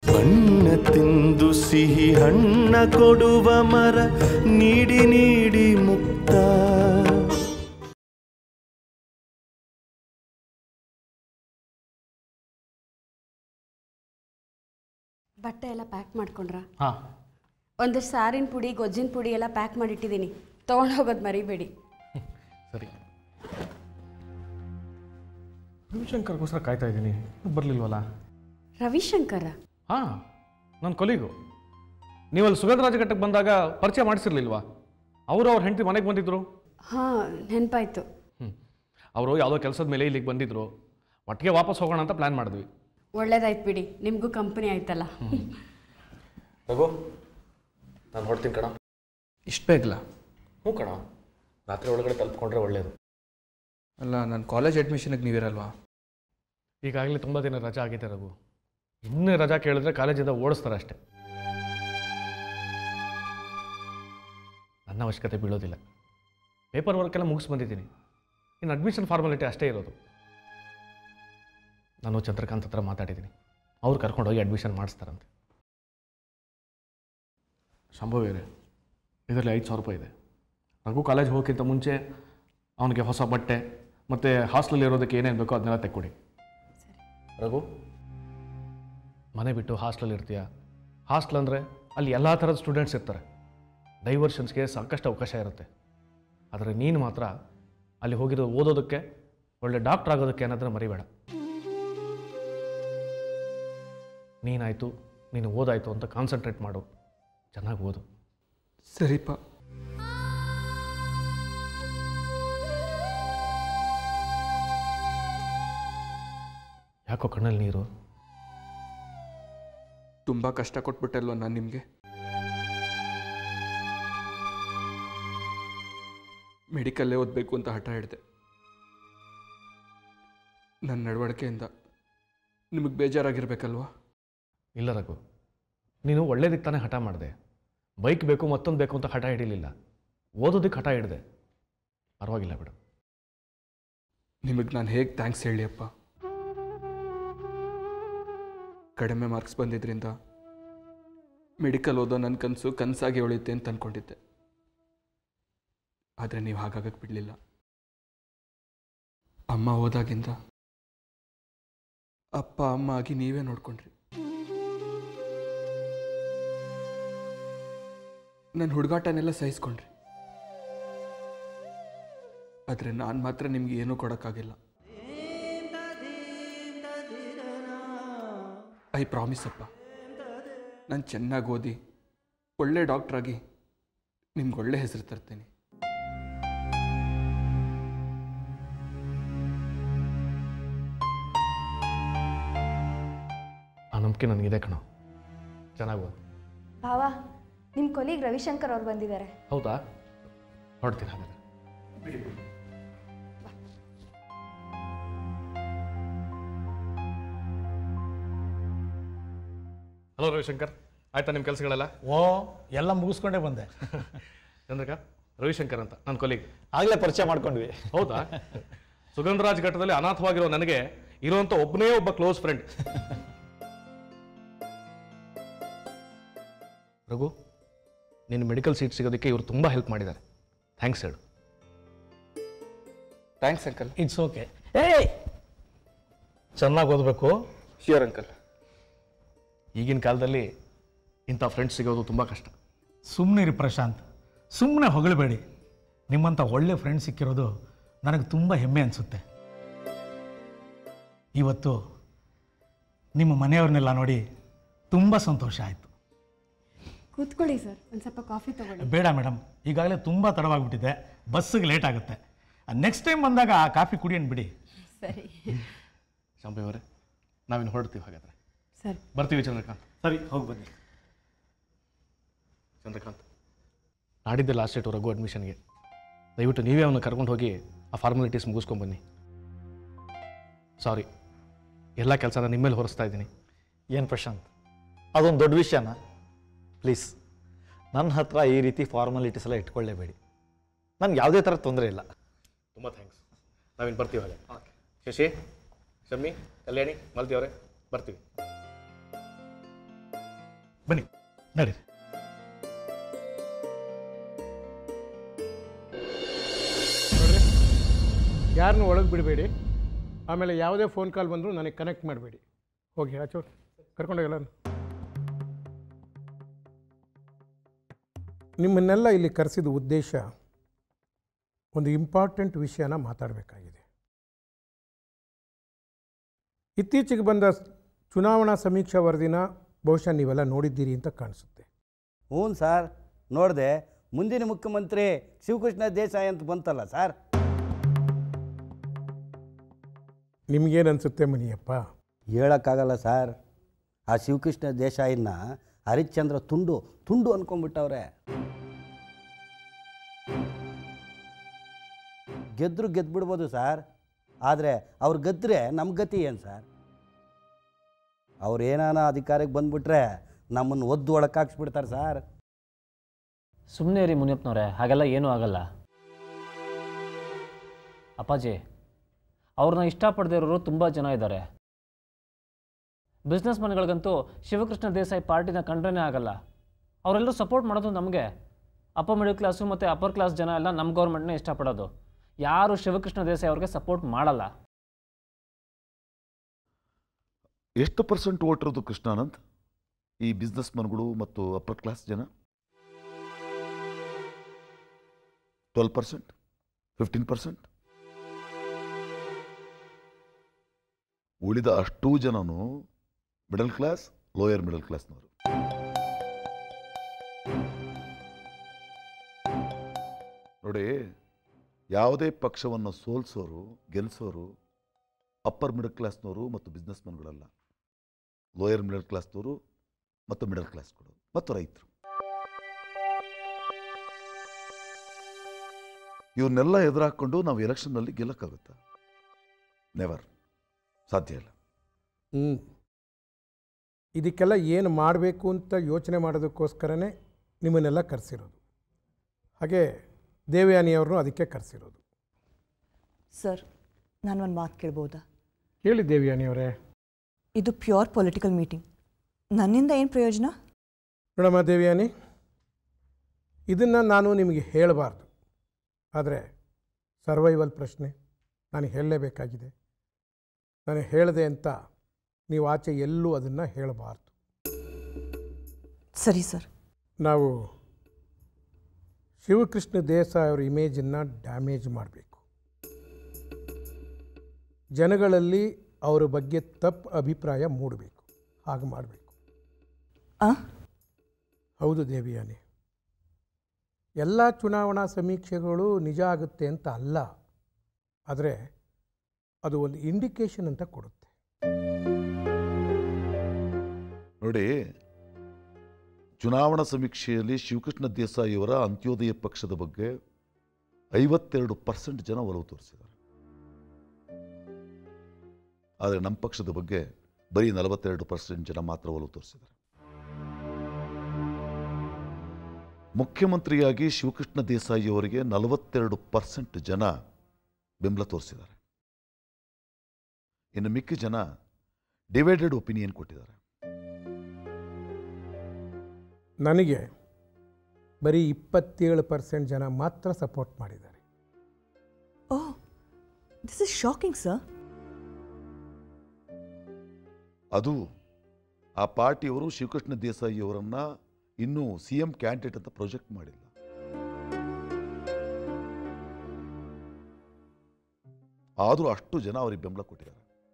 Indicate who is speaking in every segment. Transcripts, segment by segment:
Speaker 1: ಬಣ್ಣ ತಿಂದು ಸಿಹಿ ಹಣ್ಣ ಕೊಡುವ ಮರ ನೀಡಿ ನೀಡಿ ಮುಕ್ತ
Speaker 2: ಬಟ್ಟೆ ಎಲ್ಲ ಪ್ಯಾಕ್ ಮಾಡ್ಕೊಂಡ್ರ
Speaker 3: ಹಾಂ
Speaker 2: ಒಂದಷ್ಟು ಸಾರಿನ ಪುಡಿ ಗೊಜ್ಜಿನ ಪುಡಿ ಎಲ್ಲ ಪ್ಯಾಕ್ ಮಾಡಿಟ್ಟಿದ್ದೀನಿ ತೊಗೊಂಡು ಹೋಗೋದು ಮರಿಬೇಡಿ
Speaker 3: ಸರಿ ರವಿಶಂಕರ್ಗೋಸ್ಕರ ಕಾಯ್ತಾ ಇದ್ದೀನಿ ಬರಲಿಲ್ವಲ್ಲ
Speaker 2: ರವಿಶಂಕರ
Speaker 3: ಹಾಂ ನನ್ನ ಕೊಲಿಗು ನೀವಲ್ಲಿ ಸುಗಂಧರಾಜ ಘಟ್ಟಕ್ಕೆ ಬಂದಾಗ ಪರಿಚಯ ಮಾಡಿಸಿರ್ಲಿಲ್ವಾ ಅವರು ಅವ್ರ ಹೆಂಡತಿ ಮನೆಗೆ ಬಂದಿದ್ರು
Speaker 2: ಹಾಂ ನೆನಪಾಯ್ತು
Speaker 3: ಹ್ಞೂ ಅವರು ಯಾವುದೋ ಕೆಲಸದ ಮೇಲೆ ಇಲ್ಲಿಗೆ ಬಂದಿದ್ರು ಒಟ್ಟಿಗೆ ವಾಪಸ್ ಹೋಗೋಣ ಅಂತ ಪ್ಲ್ಯಾನ್ ಮಾಡಿದ್ವಿ
Speaker 2: ಒಳ್ಳೇದಾಯ್ತು ಬಿಡಿ ನಿಮಗೂ ಕಂಪನಿ ಆಯ್ತಲ್ಲ
Speaker 3: ರಘು ನಾನು ಹೊಡ್ತೀನಿ ಕಣ
Speaker 4: ಇಷ್ಟು ಬೇಗಲ್ಲ
Speaker 3: ಹ್ಞೂ ಕಣ ರಾತ್ರಿ ಒಳಗಡೆ ತಲುಪ್ಕೊಂಡ್ರೆ ಒಳ್ಳೆಯದು
Speaker 4: ಅಲ್ಲ ನಾನು ಕಾಲೇಜ್ ಅಡ್ಮಿಷನ್ಗೆ ನೀವಿರಲ್ವಾ
Speaker 3: ಈಗಾಗಲೇ ತುಂಬ ದಿನ ರಜಾ ಆಗಿದೆ ರಘು ಇನ್ನೂ ರಜಾ ಕೇಳಿದ್ರೆ ಕಾಲೇಜಿಂದ ಓಡಿಸ್ತಾರೆ ಅಷ್ಟೇ ನನ್ನ ಅವಶ್ಯಕತೆ ಬೀಳೋದಿಲ್ಲ ಪೇಪರ್ ವರ್ಕೆಲ್ಲ ಮುಗಿಸ್ ಬಂದಿದ್ದೀನಿ ಇನ್ನು ಅಡ್ಮಿಷನ್ ಫಾರ್ಮಾಲಿಟಿ ಅಷ್ಟೇ ಇರೋದು ನಾನು ಚಂದ್ರಕಾಂತ್ ಹತ್ರ ಮಾತಾಡಿದ್ದೀನಿ ಅವ್ರು ಕರ್ಕೊಂಡೋಗಿ ಅಡ್ಮಿಷನ್ ಮಾಡಿಸ್ತಾರಂತೆ ಸಂಭವವೇ ಇದರಲ್ಲಿ ಐದು ಸಾವಿರ ರೂಪಾಯಿ ಇದೆ ರಘು ಕಾಲೇಜ್ ಹೋಗೋಕ್ಕಿಂತ ಮುಂಚೆ ಅವನಿಗೆ ಹೊಸ ಬಟ್ಟೆ ಮತ್ತು ಹಾಸ್ಟೆಲಲ್ಲಿ ಇರೋದಕ್ಕೆ ಏನೇನು ಬೇಕೋ ಅದನ್ನೆಲ್ಲ ತೆಕ್ಕೊಡಿ ರಘು ಮನೆ ಬಿಟ್ಟು ಹಾಸ್ಟೆಲ್ ಇರ್ತೀಯ ಹಾಸ್ಟೆಲ್ ಅಂದರೆ ಅಲ್ಲಿ ಎಲ್ಲ ಥರದ ಸ್ಟೂಡೆಂಟ್ಸ್ ಇರ್ತಾರೆ ಡೈವರ್ಷನ್ಸ್ಗೆ ಸಾಕಷ್ಟು ಅವಕಾಶ ಇರುತ್ತೆ ಆದರೆ ನೀನು ಮಾತ್ರ ಅಲ್ಲಿ ಹೋಗಿರೋ ಓದೋದಕ್ಕೆ ಒಳ್ಳೆ ಡಾಕ್ಟರ್ ಆಗೋದಕ್ಕೆ ಅನ್ನೋದನ್ನ ಮರಿಬೇಡ ನೀನಾಯಿತು ನೀನು ಓದಾಯಿತು ಅಂತ ಕಾನ್ಸಂಟ್ರೇಟ್ ಮಾಡು ಚೆನ್ನಾಗಿ ಓದು
Speaker 4: ಸರಿಪ್ಪ
Speaker 3: ಯಾಕೋ ಕಣ್ಣಲ್ಲಿ ನೀರು
Speaker 4: ತುಂಬ ಕಷ್ಟ ಕೊಟ್ಬಿಟ್ಟಲ್ವ ನಾನು ನಿಮಗೆ ಮೆಡಿಕಲ್ಲೇ ಓದಬೇಕು ಅಂತ ಹಠ ಹಿಡಿದೆ ನನ್ನ ನಡವಳಿಕೆಯಿಂದ ನಿಮಗೆ ಬೇಜಾರಾಗಿರ್ಬೇಕಲ್ವಾ
Speaker 3: ಇಲ್ಲ ರಘು ನೀನು ಒಳ್ಳೇದಕ್ಕೆ ತಾನೇ ಹಠ ಮಾಡಿದೆ ಬೈಕ್ ಬೇಕು ಮತ್ತೊಂದು ಬೇಕು ಅಂತ ಹಠ ಹಿಡಿಲಿಲ್ಲ ಓದೋದಕ್ಕೆ ಹಠ ಹಿಡಿದೆ ಪರವಾಗಿಲ್ಲ ಬಿಡು
Speaker 4: ನಿಮಗೆ ನಾನು ಹೇಗೆ ಥ್ಯಾಂಕ್ಸ್ ಹೇಳಿ ಅಪ್ಪ ಕಡಿಮೆ ಮಾರ್ಕ್ಸ್ ಬಂದಿದ್ರಿಂದ ಮೆಡಿಕಲ್ ಓದೋ ನನ್ನ ಕನಸು ಕನಸಾಗಿ ಉಳಿಯುತ್ತೆ ಅಂತ ಅಂದ್ಕೊಂಡಿದ್ದೆ ಆದರೆ ನೀವು ಹಾಗಾಗಕ್ಕೆ ಬಿಡಲಿಲ್ಲ ಅಮ್ಮ ಹೋದಾಗಿಂದ ಅಪ್ಪ ಅಮ್ಮ ಆಗಿ ನೀವೇ ನೋಡ್ಕೊಂಡ್ರಿ ನನ್ನ ಹುಡುಗಾಟನೆಲ್ಲ ಸಹಿಸ್ಕೊಂಡ್ರಿ ಆದರೆ ನಾನು ಮಾತ್ರ ನಿಮ್ಗೆ ಏನೂ ಕೊಡೋಕ್ಕಾಗಿಲ್ಲ ಐ ಪ್ರಾಮಿಸ್ ಅಪ್ಪ ನಾನು ಚೆನ್ನಾಗಿ ಓದಿ ಒಳ್ಳೆ ಡಾಕ್ಟ್ರಾಗಿ ನಿಮ್ಗೆ ಒಳ್ಳೆ ಹೆಸರು ತರ್ತೀನಿ
Speaker 3: ಆ ನಂಬಿಕೆ ನನಗಿದೆ ಕಣೋ ಚೆನ್ನಾಗಿ ಓದು
Speaker 5: ಭಾವ ನಿಮ್ಮ ಕೊಲೀಗ್ ರವಿಶಂಕರ್ ಅವ್ರು ಬಂದಿದ್ದಾರೆ
Speaker 3: ಹೌದಾ ಹೊಡ್ತೀನಿ ಹಾಗಾದ್ರೆ ಹಲೋ ರವಿಶಂಕರ್ ಆಯ್ತಾ ನಿಮ್ಮ ಕೆಲಸಗಳೆಲ್ಲ
Speaker 6: ಓ ಎಲ್ಲ ಮುಗಿಸ್ಕೊಂಡೇ ಬಂದೆ
Speaker 3: ಚಂದ್ರಕ ರವಿಶಂಕರ್ ಅಂತ ನನ್ನ ಕೊಲಿಗ್
Speaker 6: ಆಗಲೇ ಪರಿಚಯ ಮಾಡ್ಕೊಂಡ್ವಿ
Speaker 3: ಹೌದಾ ಸುಗಂಧರಾಜ್ ಘಟ್ಟದಲ್ಲಿ ಅನಾಥವಾಗಿರೋ ನನಗೆ ಇರುವಂತ ಒಬ್ಬನೇ ಒಬ್ಬ ಕ್ಲೋಸ್ ಫ್ರೆಂಡ್ ರಘು ನಿನ್ನ ಮೆಡಿಕಲ್ ಸೀಟ್ ಸಿಗೋದಕ್ಕೆ ಇವರು ತುಂಬ ಹೆಲ್ಪ್ ಮಾಡಿದ್ದಾರೆ ಥ್ಯಾಂಕ್ಸ್ ಹೇಳು
Speaker 4: ಥ್ಯಾಂಕ್ಸ್ ಅಂಕಲ್
Speaker 6: ಇಟ್ಸ್ ಓಕೆ ಏಯ್ ಚೆನ್ನಾಗಿ ಓದಬೇಕು
Speaker 4: ಶ್ಯೂರ್ ಅಂಕಲ್
Speaker 3: ಈಗಿನ ಕಾಲದಲ್ಲಿ ಇಂಥ ಫ್ರೆಂಡ್ಸ್ ಸಿಗೋದು ತುಂಬ ಕಷ್ಟ
Speaker 6: ಸುಮ್ಮನಿರಿ ಪ್ರಶಾಂತ್ ಸುಮ್ಮನೆ ಹೊಗಳಬೇಡಿ ನಿಮ್ಮಂಥ ಒಳ್ಳೆ ಫ್ರೆಂಡ್ ಸಿಕ್ಕಿರೋದು ನನಗೆ ತುಂಬ ಹೆಮ್ಮೆ ಅನಿಸುತ್ತೆ ಇವತ್ತು ನಿಮ್ಮ ಮನೆಯವ್ರನ್ನೆಲ್ಲ ನೋಡಿ ತುಂಬ ಸಂತೋಷ ಆಯಿತು
Speaker 2: ಕೂತ್ಕೊಳ್ಳಿ ಸರ್ ಒಂದು ಸ್ವಲ್ಪ ಕಾಫಿ ತಗೊಳ್ಳಿ
Speaker 6: ಬೇಡ ಮೇಡಮ್ ಈಗಾಗಲೇ ತುಂಬ ತಡವಾಗಿಬಿಟ್ಟಿದೆ ಬಸ್ಸಿಗೆ ಲೇಟ್ ಆಗುತ್ತೆ ನೆಕ್ಸ್ಟ್ ಟೈಮ್ ಬಂದಾಗ ಆ ಕಾಫಿ ಕುಡಿಯೋಣ ಬಿಡಿ
Speaker 2: ಸರಿ
Speaker 3: ಶಾಂಪಿ ಅವರೇ ನಾವಿನ್ನು ಹೊರಡ್ತೀವಿ ಹಾಗಾದ್ರೆ
Speaker 2: ಸರಿ
Speaker 3: ಬರ್ತೀವಿ ಚಂದ್ರಕಾಂತ್
Speaker 6: ಸರಿ ಹೋಗಿ ಬನ್ನಿ
Speaker 3: ಚಂದ್ರಕಾಂತ್ ನಾಡಿದ್ದೆ ಲಾಸ್ಟ್ ಡೇಟು ರಘು ಅಡ್ಮಿಷನ್ಗೆ ದಯವಿಟ್ಟು ನೀವೇ ಅವನ್ನ ಕರ್ಕೊಂಡು ಹೋಗಿ ಆ ಫಾರ್ಮಾಲಿಟೀಸ್ ಮುಗಿಸ್ಕೊಂಬನ್ನಿ ಸಾರಿ ಎಲ್ಲ ಕೆಲಸನ ನಿಮ್ಮ ಮೇಲೆ ಹೊರಿಸ್ತಾ ಇದ್ದೀನಿ
Speaker 7: ಏನು ಪ್ರಶಾಂತ್ ಅದೊಂದು ದೊಡ್ಡ ವಿಷಯನ ಪ್ಲೀಸ್ ನನ್ನ ಹತ್ರ ಈ ರೀತಿ ಫಾರ್ಮಾಲಿಟೀಸ್ ಎಲ್ಲ ಇಟ್ಕೊಳ್ಳೇಬೇಡಿ ನನಗೆ ಯಾವುದೇ ಥರ ತೊಂದರೆ ಇಲ್ಲ
Speaker 3: ತುಂಬ ಥ್ಯಾಂಕ್ಸ್ ನಾವಿನ್ನು ಬರ್ತೀವಿ ಹಾಗೆ ಶಶಿ ಶಮ್ಮಿ ಕಲ್ಯಾಣಿ ಮಲ್ತಿ ಅವರೇ ಬರ್ತೀವಿ
Speaker 6: ಬನ್ನಿ ನಡೀರಿ
Speaker 8: ನೋಡ್ರಿ ಯಾರನ್ನೂ ಒಳಗೆ ಬಿಡಬೇಡಿ ಆಮೇಲೆ ಯಾವುದೇ ಫೋನ್ ಕಾಲ್ ಬಂದರೂ ನನಗೆ ಕನೆಕ್ಟ್ ಮಾಡಬೇಡಿ ಹೋಗಿ ಆಚೋರ್ ಕರ್ಕೊಂಡೋಗಲ್ಲ ನಿಮ್ಮನ್ನೆಲ್ಲ ಇಲ್ಲಿ ಕರೆಸಿದ ಉದ್ದೇಶ ಒಂದು ಇಂಪಾರ್ಟೆಂಟ್ ವಿಷಯನ ಮಾತಾಡಬೇಕಾಗಿದೆ ಇತ್ತೀಚೆಗೆ ಬಂದ ಚುನಾವಣಾ ಸಮೀಕ್ಷಾ ವರದಿನ ಬಹುಶಃ ನೀವೆಲ್ಲ ನೋಡಿದ್ದೀರಿ ಅಂತ ಕಾಣಿಸುತ್ತೆ
Speaker 9: ಹ್ಞೂ ಸರ್ ನೋಡಿದೆ ಮುಂದಿನ ಮುಖ್ಯಮಂತ್ರಿ ಶಿವಕೃಷ್ಣ ದೇಸಾಯಿ ಅಂತ ಬಂತಲ್ಲ ಸರ್
Speaker 8: ನಿಮಗೇನು ಅನಿಸುತ್ತೆ ಮನಿಯಪ್ಪ
Speaker 9: ಹೇಳೋಕ್ಕಾಗಲ್ಲ ಸರ್ ಆ ಶಿವಕೃಷ್ಣ ದೇಸಾಯಿನ ಹರಿಶ್ಚಂದ್ರ ತುಂಡು ತುಂಡು ಅನ್ಕೊಂಡ್ಬಿಟ್ಟವ್ರೆ ಗೆದ್ರು ಗೆದ್ಬಿಡ್ಬೋದು ಸರ್ ಆದರೆ ಅವ್ರು ಗೆದ್ದರೆ ನಮ್ಮ ಗತಿ ಏನು ಸರ್ ಅವ್ರು ಏನಾನ ಅಧಿಕಾರಕ್ಕೆ ಬಂದ್ಬಿಟ್ರೆ ನಮ್ಮನ್ನು ಒದ್ದು ಒಳಕಾಕ್ಸ್ಬಿಡ್ತಾರೆ ಸರ್
Speaker 10: ಸುಮ್ಮನೆ ರೀ ಮುನಿಯಪ್ಪನವ್ರೆ ಹಾಗೆಲ್ಲ ಏನೂ ಆಗಲ್ಲ ಅಪ್ಪಾಜಿ ಅವ್ರನ್ನ ಇಷ್ಟಪಡದೇ ಇರೋರು ತುಂಬ ಜನ ಇದ್ದಾರೆ ಬಿಸ್ನೆಸ್ ಮನ್ಗಳಿಗಂತೂ ಶಿವಕೃಷ್ಣ ದೇಸಾಯಿ ಪಾರ್ಟಿನ ಕಂಡ್ರೇ ಆಗಲ್ಲ ಅವರೆಲ್ಲರೂ ಸಪೋರ್ಟ್ ಮಾಡೋದು ನಮಗೆ ಅಪ್ಪರ್ ಮಿಡಲ್ ಕ್ಲಾಸು ಮತ್ತು ಅಪ್ಪರ್ ಕ್ಲಾಸ್ ಜನ ಎಲ್ಲ ನಮ್ಮ ಗೌರ್ಮೆಂಟ್ನೇ ಇಷ್ಟಪಡೋದು ಯಾರು ಶಿವಕೃಷ್ಣ ದೇಸಾಯಿ ಅವ್ರಿಗೆ ಸಪೋರ್ಟ್ ಮಾಡಲ್ಲ
Speaker 11: ಎಷ್ಟು ಪರ್ಸೆಂಟ್ ವೋಟ್ ಇರೋದು ಕೃಷ್ಣಾನಂದ್ ಈ ಬಿಸ್ನೆಸ್ ಮನ್ಗಳು ಮತ್ತು ಅಪ್ಪರ್ ಕ್ಲಾಸ್ ಜನ ಟ್ವೆಲ್ ಪರ್ಸೆಂಟ್ ಫಿಫ್ಟೀನ್ ಪರ್ಸೆಂಟ್ ಉಳಿದ ಅಷ್ಟೂ ಜನನು ಮಿಡಲ್ ಕ್ಲಾಸ್ ಲೋಯರ್ ಮಿಡಲ್ ಕ್ಲಾಸ್ನವರು ನೋಡಿ ಯಾವುದೇ ಪಕ್ಷವನ್ನು ಸೋಲ್ಸೋರು ಗೆಲ್ಲಿಸೋರು ಅಪ್ಪರ್ ಮಿಡಲ್ ಕ್ಲಾಸ್ನವರು ಮತ್ತು ಬಿಸ್ನೆಸ್ ಮನ್ಗಳಲ್ಲ ಲೋಯರ್ ಮಿಡಲ್ ಕ್ಲಾಸ್ನವರು ಮತ್ತು ಮಿಡಲ್ ಕ್ಲಾಸ್ಗಳು ಮತ್ತು ರೈತರು ಇವನ್ನೆಲ್ಲ ಎದುರಾಕೊಂಡು ನಾವು ಎಲೆಕ್ಷನ್ನಲ್ಲಿ ಗೆಲ್ಲಕ್ಕಾಗುತ್ತಾ ನೆವರ್ ಸಾಧ್ಯ ಇಲ್ಲ
Speaker 8: ಹ್ಞೂ ಇದಕ್ಕೆಲ್ಲ ಏನು ಮಾಡಬೇಕು ಅಂತ ಯೋಚನೆ ಮಾಡೋದಕ್ಕೋಸ್ಕರನೇ ನಿಮ್ಮನ್ನೆಲ್ಲ ಕರೆಸಿರೋದು ಹಾಗೆ ದೇವಯಾನಿಯವ್ರನ್ನೂ ಅದಕ್ಕೆ ಕರೆಸಿರೋದು
Speaker 12: ಸರ್ ನಾನು ಒಂದು ಮಾತು ಕೇಳ್ಬೋದಾ
Speaker 8: ಹೇಳಿ ದೇವಯಾನಿಯವರೇ
Speaker 12: ಇದು ಪ್ಯೂರ್ ಪೊಲಿಟಿಕಲ್ ಮೀಟಿಂಗ್ ನನ್ನಿಂದ ಏನು ಪ್ರಯೋಜನ
Speaker 8: ನೋಡಮ್ಮ ದೇವಯಾನಿ ಇದನ್ನು ನಾನು ನಿಮಗೆ ಹೇಳಬಾರ್ದು ಆದರೆ ಸರ್ವೈವಲ್ ಪ್ರಶ್ನೆ ನಾನು ಹೇಳಲೇಬೇಕಾಗಿದೆ ನಾನು ಹೇಳಿದೆ ಅಂತ ನೀವು ಆಚೆ ಎಲ್ಲೂ ಅದನ್ನು ಹೇಳಬಾರ್ದು
Speaker 12: ಸರಿ ಸರ್
Speaker 8: ನಾವು ಶಿವಕೃಷ್ಣ ದೇಸಾಯಿ ಅವರ ಇಮೇಜನ್ನು ಡ್ಯಾಮೇಜ್ ಮಾಡಬೇಕು ಜನಗಳಲ್ಲಿ ಅವರ ಬಗ್ಗೆ ತಪ್ಪು ಅಭಿಪ್ರಾಯ ಮೂಡಬೇಕು ಹಾಗೆ ಮಾಡಬೇಕು
Speaker 12: ಆ
Speaker 8: ಹೌದು ದೇವಿಯಾನಿ ಎಲ್ಲ ಚುನಾವಣಾ ಸಮೀಕ್ಷೆಗಳು ನಿಜ ಆಗುತ್ತೆ ಅಂತ ಅಲ್ಲ ಆದರೆ ಅದು ಒಂದು ಇಂಡಿಕೇಶನ್ ಅಂತ ಕೊಡುತ್ತೆ
Speaker 11: ನೋಡಿ ಚುನಾವಣಾ ಸಮೀಕ್ಷೆಯಲ್ಲಿ ಶಿವಕೃಷ್ಣ ದೇಸಾಯಿಯವರ ಅಂತ್ಯೋದಯ ಪಕ್ಷದ ಬಗ್ಗೆ ಐವತ್ತೆರಡು ಪರ್ಸೆಂಟ್ ಜನ ಒಲವು ತೋರಿಸಿದ್ದಾರೆ ಆದರೆ ನಮ್ಮ ಪಕ್ಷದ ಬಗ್ಗೆ ಬರೀ ನಲವತ್ತೆರಡು ಪರ್ಸೆಂಟ್ ಜನ ಮಾತ್ರ ಒಲವು ತೋರಿಸಿದ್ದಾರೆ ಮುಖ್ಯಮಂತ್ರಿಯಾಗಿ ಶಿವಕೃಷ್ಣ ದೇಸಾಯಿಯವರಿಗೆ ನಲವತ್ತೆರಡು ಪರ್ಸೆಂಟ್ ಜನ ಬೆಂಬಲ ತೋರಿಸಿದ್ದಾರೆ ಇನ್ನು ಮಿಕ್ಕ ಜನ ಡಿವೈಡೆಡ್ ಒಪಿನಿಯನ್ ಕೊಟ್ಟಿದ್ದಾರೆ
Speaker 8: ನನಗೆ ಬರೀ ಇಪ್ಪತ್ತೇಳು ಪರ್ಸೆಂಟ್ ಜನ ಮಾತ್ರ ಸಪೋರ್ಟ್ ಮಾಡಿದ್ದಾರೆ
Speaker 12: oh this is shocking sir
Speaker 11: ಅದು ಆ ಪಾರ್ಟಿಯವರು ಶಿವಕೃಷ್ಣ ದೇಸಾಯಿ ಅವರನ್ನ ಇನ್ನೂ ಸಿ ಎಂ ಕ್ಯಾಂಡಿಡೇಟ್ ಅಂತ ಪ್ರೊಜೆಕ್ಟ್ ಮಾಡಿಲ್ಲ ಆದರೂ ಅಷ್ಟು ಜನ ಅವ್ರಿಗೆ ಬೆಂಬಲ ಕೊಟ್ಟಿದ್ದಾರೆ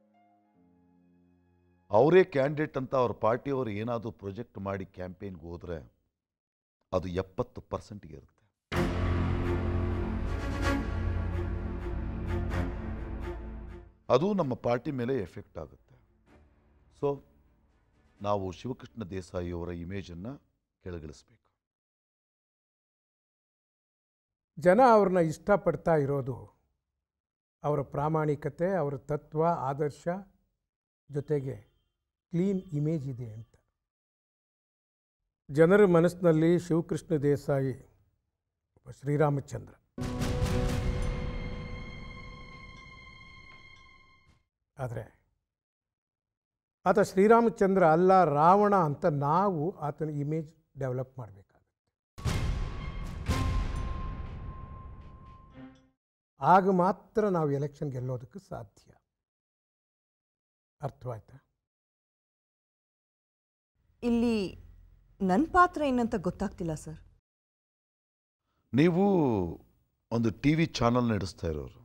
Speaker 11: ಅವರೇ ಕ್ಯಾಂಡಿಡೇಟ್ ಅಂತ ಅವ್ರ ಪಾರ್ಟಿಯವರು ಏನಾದರೂ ಪ್ರೊಜೆಕ್ಟ್ ಮಾಡಿ ಕ್ಯಾಂಪೇನ್ಗೆ ಹೋದರೆ ಅದು ಎಪ್ಪತ್ತು ಪರ್ಸೆಂಟ್ಗೆ ಇರುತ್ತೆ ಅದು ನಮ್ಮ ಪಾರ್ಟಿ ಮೇಲೆ ಎಫೆಕ್ಟ್ ಆಗುತ್ತೆ ಸೊ ನಾವು ಶಿವಕೃಷ್ಣ ದೇಸಾಯಿಯವರ ಇಮೇಜನ್ನು ಕೆಳಗಿಳಿಸ್ಬೇಕು
Speaker 8: ಜನ ಅವ್ರನ್ನ ಇಷ್ಟಪಡ್ತಾ ಇರೋದು ಅವರ ಪ್ರಾಮಾಣಿಕತೆ ಅವರ ತತ್ವ ಆದರ್ಶ ಜೊತೆಗೆ ಕ್ಲೀನ್ ಇಮೇಜ್ ಇದೆ ಅಂತ ಜನರ ಮನಸ್ಸಿನಲ್ಲಿ ಶಿವಕೃಷ್ಣ ದೇಸಾಯಿ ಒಬ್ಬ ಶ್ರೀರಾಮಚಂದ್ರ ಆದರೆ ಆತ ಶ್ರೀರಾಮಚಂದ್ರ ಅಲ್ಲ ರಾವಣ ಅಂತ ನಾವು ಆತನ ಇಮೇಜ್ ಡೆವಲಪ್ ಮಾಡಬೇಕಾಗುತ್ತೆ ಆಗ ಮಾತ್ರ ನಾವು ಎಲೆಕ್ಷನ್ ಗೆಲ್ಲೋದಕ್ಕೆ ಸಾಧ್ಯ ಅರ್ಥವಾಯ್ತಾ
Speaker 12: ಇಲ್ಲಿ ನನ್ನ ಪಾತ್ರ ಏನಂತ ಗೊತ್ತಾಗ್ತಿಲ್ಲ ಸರ್
Speaker 11: ನೀವು ಒಂದು ಟಿ ವಿ ಚಾನಲ್ ನಡೆಸ್ತಾ ಇರೋರು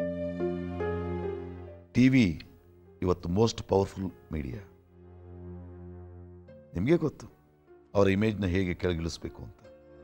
Speaker 11: ಟಿ ವಿ ಇವತ್ತು ಮೋಸ್ಟ್ ಪವರ್ಫುಲ್ ಮೀಡಿಯಾ ನಿಮಗೆ ಗೊತ್ತು ಅವರ ಇಮೇಜ್ನ ಹೇಗೆ ಕೆಳಗಿಳಿಸ್ಬೇಕು ಅಂತ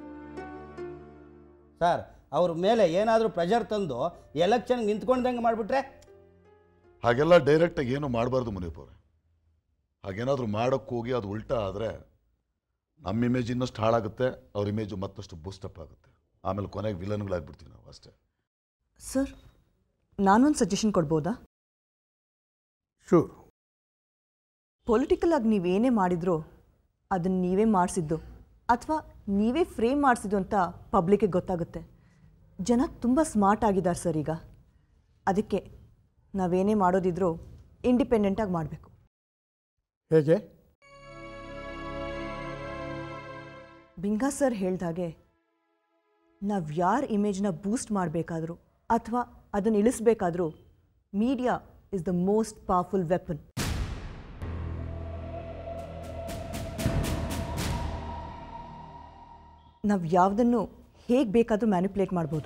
Speaker 9: ಸರ್ ಅವ್ರ ಮೇಲೆ ಏನಾದರೂ ಪ್ರೆಷರ್ ತಂದು ಎಲೆಕ್ಷನ್ಗೆ ನಿಂತ್ಕೊಂಡಂಗೆ ಮಾಡಿಬಿಟ್ರೆ
Speaker 11: ಹಾಗೆಲ್ಲ ಡೈರೆಕ್ಟಾಗಿ ಏನು ಮಾಡಬಾರ್ದು ಮುನಿಯಪ್ಪ ಅವರೇ ಹಾಗೇನಾದರೂ ಮಾಡೋಕ್ಕೆ ಹೋಗಿ ಅದು ಉಲ್ಟಾ ಆದರೆ ನಮ್ಮ ಇಮೇಜ್ ಇನ್ನಷ್ಟು ಹಾಳಾಗುತ್ತೆ ಅವ್ರ ಇಮೇಜು ಮತ್ತಷ್ಟು ಬೂಸ್ಟಪ್ ಆಗುತ್ತೆ ಆಮೇಲೆ ಕೊನೆಗೆ ವಿಲನ್ಗಳಾಗ್ಬಿಡ್ತೀವಿ ನಾವು ಅಷ್ಟೇ
Speaker 12: ಸರ್ ನಾನೊಂದು ಸಜೆಷನ್ ಕೊಡ್ಬೋದಾ
Speaker 8: ಶೂರ್
Speaker 12: ಪೊಲಿಟಿಕಲ್ ಆಗಿ ನೀವೇನೇ ಮಾಡಿದ್ರೋ ಅದನ್ನು ನೀವೇ ಮಾಡಿಸಿದ್ದು ಅಥವಾ ನೀವೇ ಫ್ರೇಮ್ ಮಾಡಿಸಿದ್ದು ಅಂತ ಪಬ್ಲಿಕ್ಗೆ ಗೊತ್ತಾಗುತ್ತೆ ಜನ ತುಂಬ ಸ್ಮಾರ್ಟ್ ಆಗಿದ್ದಾರೆ ಸರ್ ಈಗ ಅದಕ್ಕೆ ನಾವೇನೇ ಮಾಡೋದಿದ್ರೂ ಇಂಡಿಪೆಂಡೆಂಟಾಗಿ ಮಾಡಬೇಕು
Speaker 8: ಹೇಗೆ
Speaker 12: ಬಿಂಗಾ ಸರ್ ಹೇಳ್ದಾಗೆ ನಾವು ಯಾರ ಇಮೇಜ್ನ ಬೂಸ್ಟ್ ಮಾಡಬೇಕಾದ್ರೂ ಅಥವಾ ಅದನ್ನು ಇಳಿಸ್ಬೇಕಾದ್ರೂ media is the most powerful weapon ನಾವು ಯಾವುದನ್ನು ಹೇಗೆ ಬೇಕಾದರೂ ಮ್ಯಾನಿಪುಲೇಟ್ ಮಾಡ್ಬೋದು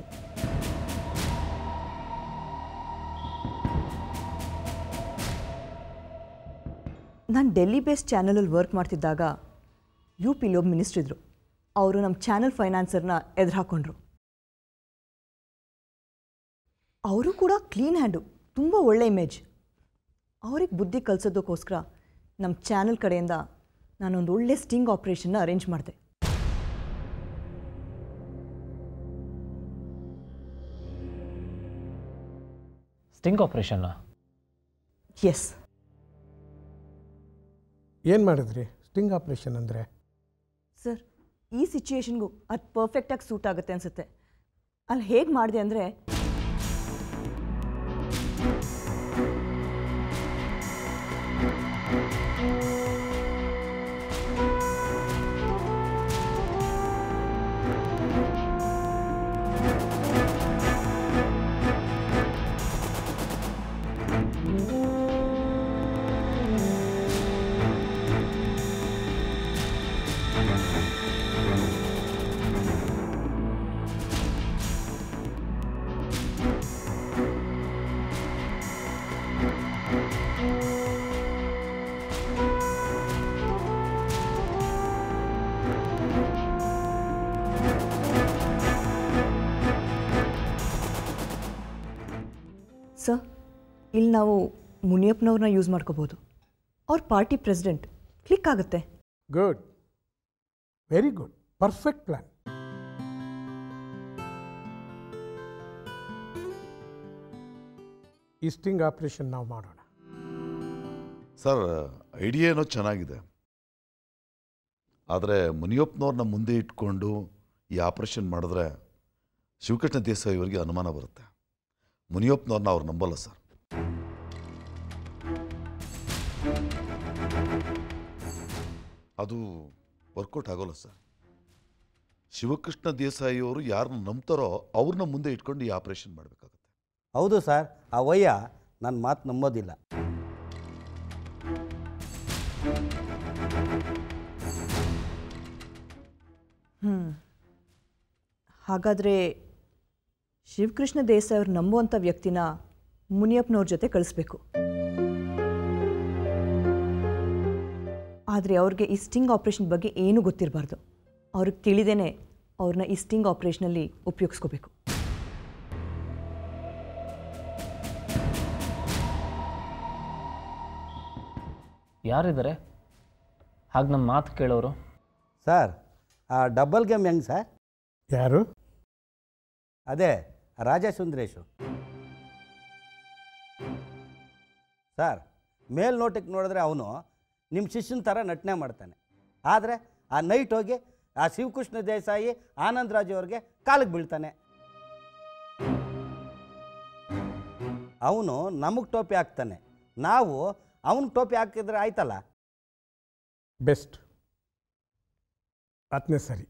Speaker 12: ನಾನು ಡೆಲ್ಲಿ ಬೇಸ್ಡ್ ಚಾನಲಲ್ಲಿ ವರ್ಕ್ ಮಾಡ್ತಿದ್ದಾಗ ಯು ಪಿಲಿ ಒಬ್ಬ ಮಿನಿಸ್ಟ್ರ್ ಇದ್ದರು ಅವರು ನಮ್ಮ ಚಾನಲ್ ಫೈನಾನ್ಸರ್ನ ಎದುರು ಹಾಕೊಂಡ್ರು ಅವರು ಕೂಡ ಕ್ಲೀನ್ ಹ್ಯಾಂಡು ತುಂಬ ಒಳ್ಳೆ ಇಮೇಜ್ ಅವ್ರಿಗೆ ಬುದ್ಧಿ ಕಲಿಸೋದಕ್ಕೋಸ್ಕರ ನಮ್ಮ ಚಾನಲ್ ಕಡೆಯಿಂದ ನಾನೊಂದು ಒಳ್ಳೆ ಸ್ಟಿಂಗ್ ಆಪ್ರೇಷನ್ನ ಅರೇಂಜ್ ಮಾಡಿದೆ
Speaker 10: ಸ್ಟಿಂಗ್ ಆಪ್ರೇಷನ್ನ
Speaker 12: ಎಸ್
Speaker 8: ಏನು ಮಾಡಿದ್ರಿ ಸ್ಟಿಂಗ್ ಆಪ್ರೇಷನ್ ಅಂದರೆ
Speaker 12: ಸರ್ ಈ ಸಿಚುಯೇಷನ್ಗೂ ಅದು ಪರ್ಫೆಕ್ಟಾಗಿ ಸೂಟ್ ಆಗುತ್ತೆ ಅನಿಸುತ್ತೆ ಅಲ್ಲಿ ಹೇಗೆ ಮಾಡಿದೆ ಅಂದರೆ ಸರ್ ಇಲ್ಲಿ ನಾವು ಮುನಿಯಪ್ಪನವ್ರನ್ನ ಯೂಸ್ ಮಾಡ್ಕೋಬೋದು ಅವ್ರ ಪಾರ್ಟಿ ಪ್ರೆಸಿಡೆಂಟ್ ಕ್ಲಿಕ್ ಆಗುತ್ತೆ
Speaker 8: good very good perfect plan ಈ ಸ್ಟಿಂಗ್ ಆಪ್ರೇಷನ್ ನಾವು ಮಾಡೋಣ
Speaker 11: ಸರ್ ಐಡಿಯಾ ಏನೋ ಚೆನ್ನಾಗಿದೆ ಆದರೆ ಮುನಿಯಪ್ಪನವ್ರನ್ನ ಮುಂದೆ ಇಟ್ಕೊಂಡು ಈ ಆಪ್ರೇಷನ್ ಮಾಡಿದ್ರೆ ಶಿವಕೃಷ್ಣ ದೇಸಾಯಿ ಅವರಿಗೆ ಅನುಮಾನ ಬರುತ್ತೆ ಮುನಿಯಪ್ಪನವ್ರನ್ನ ಅವ್ರು ನಂಬಲ್ಲ ಸರ್ ಅದು ವರ್ಕೌಟ್ ಆಗೋಲ್ಲ ಸರ್ ಶಿವಕೃಷ್ಣ ದೇಸಾಯಿ ಅವರು ಯಾರನ್ನ ನಂಬ್ತಾರೋ ಅವ್ರನ್ನ ಮುಂದೆ ಇಟ್ಕೊಂಡು ಈ ಆಪ್ರೇಷನ್ ಮಾಡಬೇಕಾಗುತ್ತೆ
Speaker 9: ಹೌದು ಸರ್ ಆ ವಯ್ಯ ನನ್ನ ಮಾತು ನಂಬೋದಿಲ್ಲ
Speaker 12: ಹ್ಞೂ ಹಾಗಾದರೆ ಶಿವಕೃಷ್ಣ ದೇಸಾಯಿ ಅವ್ರು ನಂಬುವಂಥ ವ್ಯಕ್ತಿನ ಮುನಿಯಪ್ಪನವ್ರ ಜೊತೆ ಕಳಿಸ್ಬೇಕು ಆದರೆ ಅವ್ರಿಗೆ ಈ ಸ್ಟಿಂಗ್ ಆಪ್ರೇಷನ್ ಬಗ್ಗೆ ಏನೂ ಗೊತ್ತಿರಬಾರ್ದು ಅವ್ರಿಗೆ ತಿಳಿದೇನೆ ಅವ್ರನ್ನ ಈ ಸ್ಟಿಂಗ್ ಆಪ್ರೇಷನಲ್ಲಿ ಉಪಯೋಗಿಸ್ಕೋಬೇಕು
Speaker 10: ಯಾರಿದ್ದಾರೆ ಹಾಗೆ ನಮ್ಮ ಮಾತು ಕೇಳೋರು
Speaker 9: ಸರ್ ಆ ಡಬಲ್ ಗೇಮ್ ಹೆಂಗೆ ಸರ್
Speaker 8: ಯಾರು
Speaker 9: ಅದೇ ರಾಜಾ ಸುಂದರೇಶು ಸರ್ ಮೇಲ್ನೋಟಕ್ಕೆ ನೋಡಿದ್ರೆ ಅವನು ನಿಮ್ಮ ಶಿಷ್ಯನ ಥರ ನಟನೆ ಮಾಡ್ತಾನೆ ಆದರೆ ಆ ನೈಟ್ ಹೋಗಿ ಆ ಶಿವಕೃಷ್ಣ ದೇಸಾಯಿ ಆನಂದರಾಜು ಅವ್ರಿಗೆ ಕಾಲಿಗೆ ಬೀಳ್ತಾನೆ ಅವನು ನಮಗೆ ಟೋಪಿ ಹಾಕ್ತಾನೆ ನಾವು ಅವನು ಟೋಪಿ ಹಾಕಿದ್ರೆ ಆಯ್ತಲ್ಲ
Speaker 8: ಬೆಸ್ಟ್ ಆತ್ನೇ ಸರಿ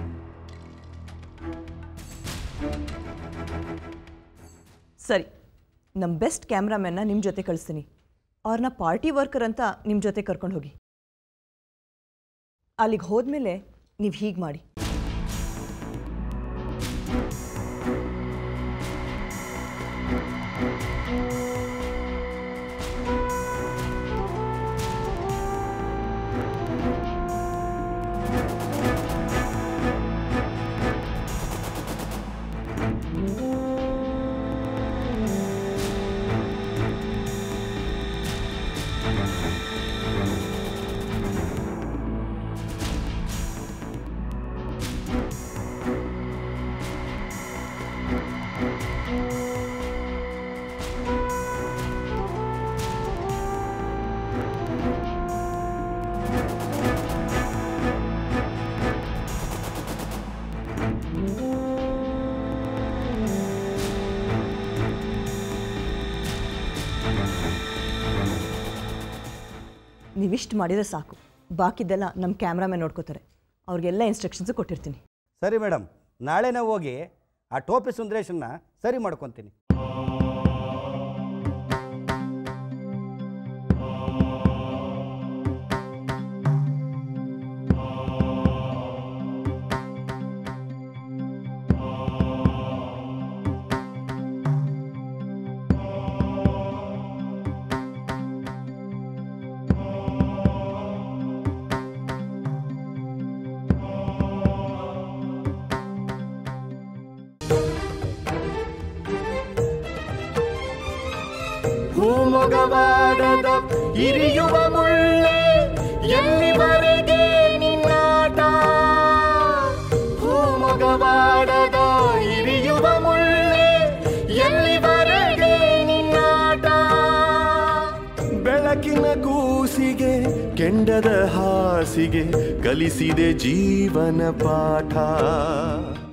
Speaker 12: ಸರಿ ನಮ್ಮ ಬೆಸ್ಟ್ ಕ್ಯಾಮ್ರಾಮ್ಯಾನ್ನ ನಿಮ್ಮ ಜೊತೆ ಕಳಿಸ್ತೀನಿ ಅವ್ರನ್ನ ಪಾರ್ಟಿ ವರ್ಕರ್ ಅಂತ ನಿಮ್ಮ ಜೊತೆ ಕರ್ಕೊಂಡು ಹೋಗಿ ಅಲ್ಲಿಗೆ ಹೋದ್ಮೇಲೆ ನೀವು ಹೀಗೆ ಮಾಡಿ ನೀವಿಷ್ಟು ಮಾಡಿದರೆ ಸಾಕು ಬಾಕಿದ್ದೆಲ್ಲ ನಮ್ಮ ಕ್ಯಾಮ್ರಾಮ್ಯಾನ್ ನೋಡ್ಕೋತಾರೆ ಅವ್ರಿಗೆಲ್ಲ ಇನ್ಸ್ಟ್ರಕ್ಷನ್ಸು ಕೊಟ್ಟಿರ್ತೀನಿ
Speaker 9: ಸರಿ ಮೇಡಮ್ ನಾಳೆನೇ ಹೋಗಿ ಆ ಟೋಪಿ ಸುಂದರೇಶನ್ನ ಸರಿ ಮಾಡ್ಕೊತೀನಿ
Speaker 1: ಭೂಮೊಗವಾಡದ ಇರಿಯುವ ಮುಳ್ಳೆ ಎಲ್ಲಿವರೆಗೆ ನಿನ್ನಾಟ ಭೂಮೊಗವಾಡದ ಇರಿಯುವ ಮುಳ್ಳೆ ಎಲ್ಲಿವರೆಗೆ ನಿನ್ನಾಟ ಬೆಳಕಿನ ಕೂಸಿಗೆ ಕೆಂಡದ ಹಾಸಿಗೆ ಕಲಿಸಿದೆ ಜೀವನ ಪಾಠ